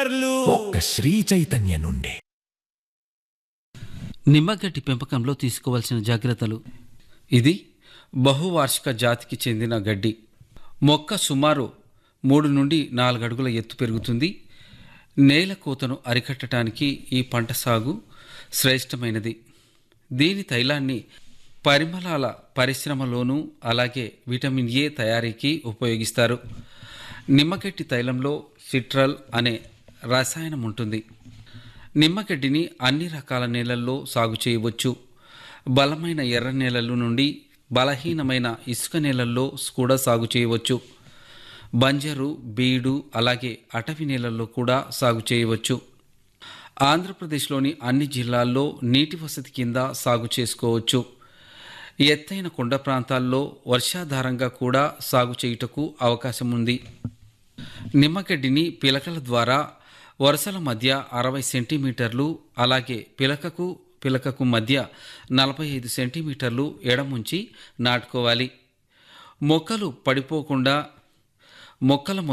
సూపర్లు ఒక్క శ్రీ చైతన్య నుండి నిమ్మగడ్డి పెంపకంలో తీసుకోవాల్సిన జాగ్రత్తలు ఇది బహువార్షిక జాతికి చెందిన గడ్డి మొక్క సుమారు మూడు నుండి నాలుగు అడుగుల ఎత్తు పెరుగుతుంది నేల కోతను అరికట్టడానికి ఈ పంట సాగు శ్రేష్టమైనది దీని తైలాన్ని పరిమళాల పరిశ్రమలోనూ అలాగే విటమిన్ ఏ తయారీకి ఉపయోగిస్తారు నిమ్మగడ్డి తైలంలో సిట్రల్ అనే రసాయనం ఉంటుంది నిమ్మగడ్డిని అన్ని రకాల నేలల్లో సాగు చేయవచ్చు బలమైన ఎర్ర నేలల నుండి బలహీనమైన ఇసుక నేలల్లో కూడా సాగు చేయవచ్చు బంజరు బీడు అలాగే అటవీ నేలల్లో కూడా సాగు చేయవచ్చు ఆంధ్రప్రదేశ్లోని అన్ని జిల్లాల్లో నీటి వసతి కింద సాగు చేసుకోవచ్చు ఎత్తైన కొండ ప్రాంతాల్లో వర్షాధారంగా కూడా సాగు చేయుటకు అవకాశం ఉంది నిమ్మగడ్డిని పిలకల ద్వారా వరుసల మధ్య అరవై సెంటీమీటర్లు అలాగే పిలకకు పిలకకు మధ్య నలభై ఐదు సెంటీమీటర్లు ఎడముంచి నాటుకోవాలి మొక్కలు పడిపోకుండా మొక్కల